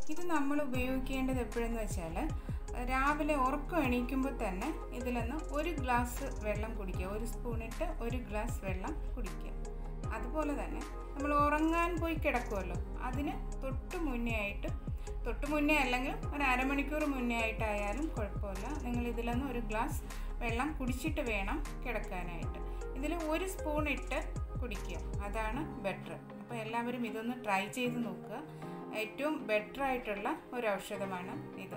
ഇത് നമ്മൾ ഉപയോഗിക്കേണ്ടത് എപ്പോഴെന്ന് വെച്ചാൽ രാവിലെ ഉറക്കം എണീക്കുമ്പോൾ തന്നെ ഇതിലൊന്ന് ഒരു ഗ്ലാസ് വെള്ളം കുടിക്കുക ഒരു സ്പൂണിട്ട് ഒരു ഗ്ലാസ് വെള്ളം കുടിക്കുക അതുപോലെ തന്നെ നമ്മൾ ഉറങ്ങാൻ പോയി കിടക്കുമല്ലോ അതിന് തൊട്ട് മുന്നേ ആയിട്ട് തൊട്ട് മുന്നേ അല്ലെങ്കിൽ ഒരു അരമണിക്കൂർ മുന്നേ ആയിട്ടായാലും കുഴപ്പമില്ല നിങ്ങൾ ഇതിലൊന്ന് ഒരു ഗ്ലാസ് വെള്ളം കുടിച്ചിട്ട് വേണം കിടക്കാനായിട്ട് ഇതിൽ ഒരു സ്പൂൺ ഇട്ട് കുടിക്കുക അതാണ് ബെറ്റർ അപ്പോൾ എല്ലാവരും ഇതൊന്ന് ട്രൈ ചെയ്ത് നോക്കുക ഏറ്റവും ബെറ്റർ ആയിട്ടുള്ള ഒരു ഔഷധമാണ് ഇത്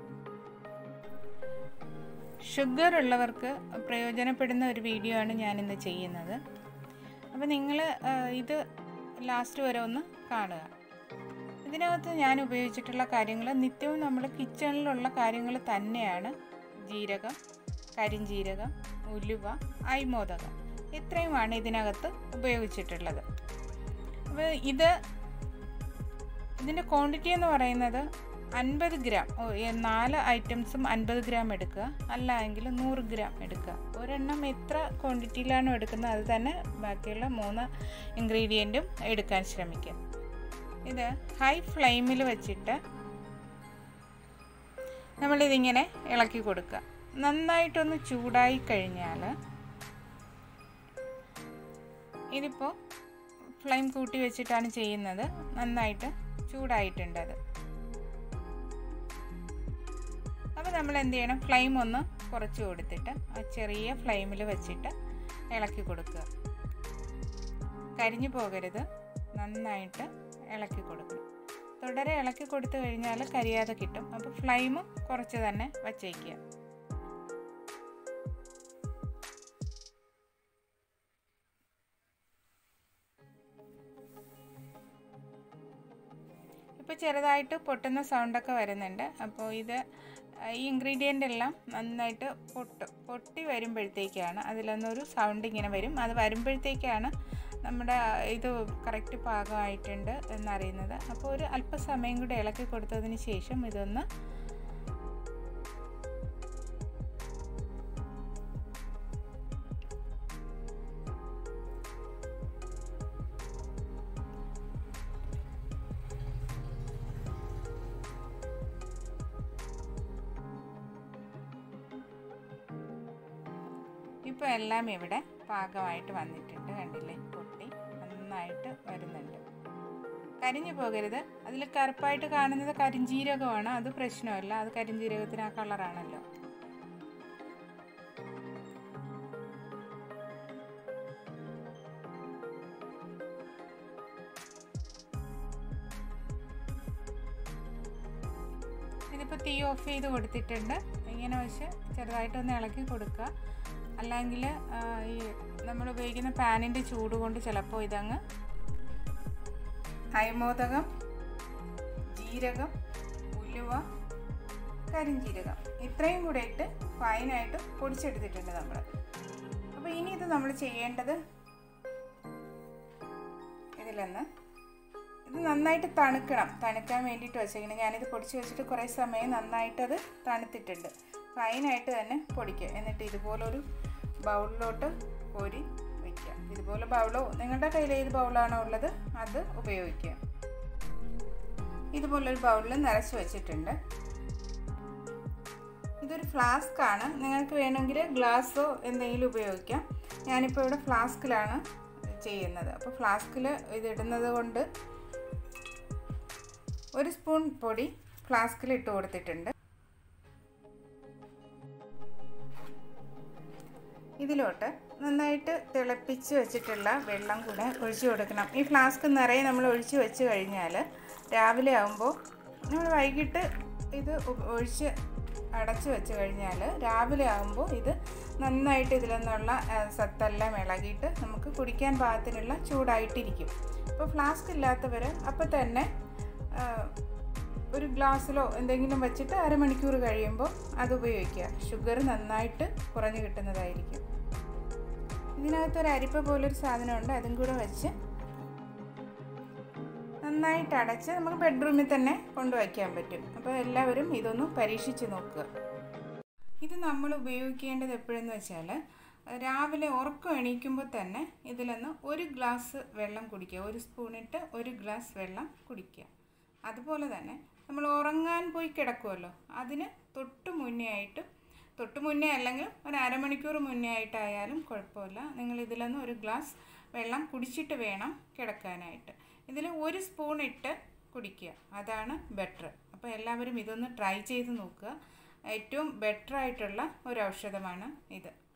ഷുഗർ ഉള്ളവർക്ക് പ്രയോജനപ്പെടുന്ന ഒരു വീഡിയോ ആണ് ഞാനിന്ന് ചെയ്യുന്നത് അപ്പോൾ നിങ്ങൾ ഇത് ലാസ്റ്റ് വരെ ഒന്ന് കാണുക ഇതിനകത്ത് ഞാൻ ഉപയോഗിച്ചിട്ടുള്ള കാര്യങ്ങൾ നിത്യവും നമ്മൾ കിച്ചണിലുള്ള കാര്യങ്ങൾ തന്നെയാണ് ജീരകം കരിഞ്ജീരകം ഉലുവ അയ്മോദകം ഇത്രയുമാണ് ഇതിനകത്ത് ഉപയോഗിച്ചിട്ടുള്ളത് അപ്പോൾ ഇത് ഇതിൻ്റെ ക്വാണ്ടിറ്റി എന്ന് പറയുന്നത് അൻപത് ഗ്രാം ഓ, ഈ നാല് ഐറ്റംസും അൻപത് ഗ്രാം എടുക്കുക അല്ല എങ്കിൽ നൂറ് ഗ്രാം എടുക്കുക ഒരെണ്ണം എത്ര ക്വാണ്ടിറ്റിയിലാണോ എടുക്കുന്നത് അത് തന്നെ ബാക്കിയുള്ള മൂന്ന് ഇൻഗ്രീഡിയൻറ്റും എടുക്കാൻ ശ്രമിക്കുക ഇത് ഹൈ ഫ്ലെയിമിൽ വെച്ചിട്ട് നമ്മളിതിങ്ങനെ ഇളക്കി കൊടുക്കുക നന്നായിട്ടൊന്ന് ചൂടായി കഴിഞ്ഞാൽ ഇതിപ്പോൾ ഫ്ലെയിം കൂട്ടി വെച്ചിട്ടാണ് ചെയ്യുന്നത് നന്നായിട്ട് ചൂടായിട്ടുണ്ട് അത് അപ്പോൾ നമ്മൾ എന്ത് ചെയ്യണം ഫ്ലെയിം ഒന്ന് കുറച്ച് കൊടുത്തിട്ട് ആ ചെറിയ ഫ്ലെയിമിൽ വെച്ചിട്ട് ഇളക്കി കൊടുക്കുക കരിഞ്ഞു പോകരുത് നന്നായിട്ട് ഇളക്കി കൊടുക്കണം തുടരെ ഇളക്കി കൊടുത്തു കഴിഞ്ഞാൽ കരിയാതെ കിട്ടും അപ്പോൾ ഫ്ലെയിം കുറച്ച് തന്നെ വച്ചേക്കുക ഇപ്പോൾ ചെറുതായിട്ട് പൊട്ടുന്ന സൗണ്ടൊക്കെ വരുന്നുണ്ട് അപ്പോൾ ഇത് ഈ ഇൻഗ്രീഡിയൻ്റ് എല്ലാം നന്നായിട്ട് പൊട്ടും പൊട്ടി വരുമ്പോഴത്തേക്കാണ് അതിലൊന്നൊരു സൗണ്ട് ഇങ്ങനെ വരും അത് വരുമ്പോഴത്തേക്കാണ് നമ്മുടെ ഇത് കറക്റ്റ് പാകമായിട്ടുണ്ട് എന്നറിയുന്നത് അപ്പോൾ ഒരു അല്പസമയം കൂടി ഇളക്കി കൊടുത്തതിന് ശേഷം ഇതൊന്ന് ഇപ്പോൾ എല്ലാം ഇവിടെ പാകമായിട്ട് വന്നിട്ടുണ്ട് കണ്ടില്ലേ പൊട്ടി നന്നായിട്ട് വരുന്നുണ്ട് കരിഞ്ഞു പോകരുത് അതിൽ കറുപ്പായിട്ട് കാണുന്നത് കരിഞ്ജീരകമാണ് അത് പ്രശ്നമല്ല അത് കരിഞ്ജീരകത്തിന് ആ കളറാണല്ലോ ഇതിപ്പോൾ തീ ഓഫ് ചെയ്ത് കൊടുത്തിട്ടുണ്ട് ഇങ്ങനെ വെച്ച് ചെറുതായിട്ടൊന്ന് ഇളക്കി കൊടുക്കുക അല്ലെങ്കിൽ ഈ നമ്മൾ ഉപയോഗിക്കുന്ന പാനിൻ്റെ ചൂട് കൊണ്ട് ചിലപ്പോൾ ഇതങ്ങ് ഹൈമോദകം ജീരകം ഉലുവ കരിഞ്ജീരകം ഇത്രയും കൂടെ ഇട്ട് ഫൈനായിട്ട് പൊടിച്ചെടുത്തിട്ടുണ്ട് നമ്മൾ അപ്പോൾ ഇനി ഇത് നമ്മൾ ചെയ്യേണ്ടത് ഇതിലൊന്ന് ഇത് നന്നായിട്ട് തണുക്കണം തണുക്കാൻ വേണ്ടിയിട്ട് വെച്ചേക്കണം ഞാനിത് പൊടിച്ച് വെച്ചിട്ട് കുറേ സമയം നന്നായിട്ട് അത് തണുത്തിട്ടുണ്ട് ഫൈനായിട്ട് തന്നെ പൊടിക്കുക എന്നിട്ട് ഇതുപോലൊരു ബൗളിലോട്ട് കോരി വയ്ക്കുക ഇതുപോലെ ബൗളോ നിങ്ങളുടെ കയ്യിൽ ഏത് ബൗളാണോ ഉള്ളത് അത് ഉപയോഗിക്കുക ഇതുപോലൊരു ബൗളിൽ നിറച്ച് വെച്ചിട്ടുണ്ട് ഇതൊരു ഫ്ലാസ്ക് ആണ് നിങ്ങൾക്ക് വേണമെങ്കിൽ ഗ്ലാസ്സോ എന്തെങ്കിലും ഉപയോഗിക്കാം ഞാനിപ്പോൾ ഇവിടെ ഫ്ലാസ്കിലാണ് ചെയ്യുന്നത് അപ്പോൾ ഫ്ലാസ്കിൽ ഇതിടുന്നത് കൊണ്ട് ഒരു സ്പൂൺ പൊടി ഫ്ലാസ്കിൽ ഇട്ട് കൊടുത്തിട്ടുണ്ട് ഇതിലോട്ട് നന്നായിട്ട് തിളപ്പിച്ച് വെച്ചിട്ടുള്ള വെള്ളം കൂടെ ഒഴിച്ചു കൊടുക്കണം ഈ ഫ്ലാസ്ക് നിറയെ നമ്മൾ ഒഴിച്ച് വെച്ച് കഴിഞ്ഞാൽ രാവിലെ ആകുമ്പോൾ നമ്മൾ വൈകിട്ട് ഇത് ഒഴിച്ച് അടച്ച് വെച്ച് കഴിഞ്ഞാൽ രാവിലെ ആകുമ്പോൾ ഇത് നന്നായിട്ട് ഇതിൽ നിന്നുള്ള സത്തെല്ലാം ഇളകിയിട്ട് നമുക്ക് കുടിക്കാൻ പാകത്തിനുള്ള ചൂടായിട്ടിരിക്കും അപ്പോൾ ഫ്ലാസ്ക് ഇല്ലാത്തവർ അപ്പോൾ തന്നെ ഒരു ഗ്ലാസ്സിലോ എന്തെങ്കിലും വെച്ചിട്ട് അരമണിക്കൂർ കഴിയുമ്പോൾ അത് ഉപയോഗിക്കുക ഷുഗർ നന്നായിട്ട് കുറഞ്ഞു കിട്ടുന്നതായിരിക്കും ഇതിനകത്ത് ഒരു അരിപ്പ പോലൊരു സാധനമുണ്ട് അതും കൂടെ വെച്ച് നന്നായിട്ട് അടച്ച് നമുക്ക് ബെഡ്റൂമിൽ തന്നെ കൊണ്ടുവയ്ക്കാൻ പറ്റും അപ്പോൾ എല്ലാവരും ഇതൊന്ന് പരീക്ഷിച്ച് നോക്കുക ഇത് നമ്മൾ ഉപയോഗിക്കേണ്ടത് എപ്പോഴെന്ന് വെച്ചാൽ രാവിലെ ഉറക്കം എണീക്കുമ്പോൾ തന്നെ ഇതിലൊന്ന് ഒരു ഗ്ലാസ് വെള്ളം കുടിക്കുക ഒരു സ്പൂണിട്ട് ഒരു ഗ്ലാസ് വെള്ളം കുടിക്കുക അതുപോലെ തന്നെ നമ്മൾ ഉറങ്ങാൻ പോയി കിടക്കുമല്ലോ അതിന് തൊട്ട് മുന്നേ ആയിട്ട് തൊട്ട് മുന്നേ അല്ലെങ്കിൽ ഒരു അരമണിക്കൂർ മുന്നേ ആയിട്ടായാലും കുഴപ്പമില്ല നിങ്ങൾ ഇതിലൊന്ന് ഒരു ഗ്ലാസ് വെള്ളം കുടിച്ചിട്ട് വേണം കിടക്കാനായിട്ട് ഇതിൽ ഒരു സ്പൂൺ ഇട്ട് കുടിക്കുക അതാണ് ബെറ്റർ അപ്പോൾ എല്ലാവരും ഇതൊന്ന് ട്രൈ ചെയ്ത് നോക്കുക ഏറ്റവും ബെറ്റർ ആയിട്ടുള്ള ഒരു ഔഷധമാണ് ഇത്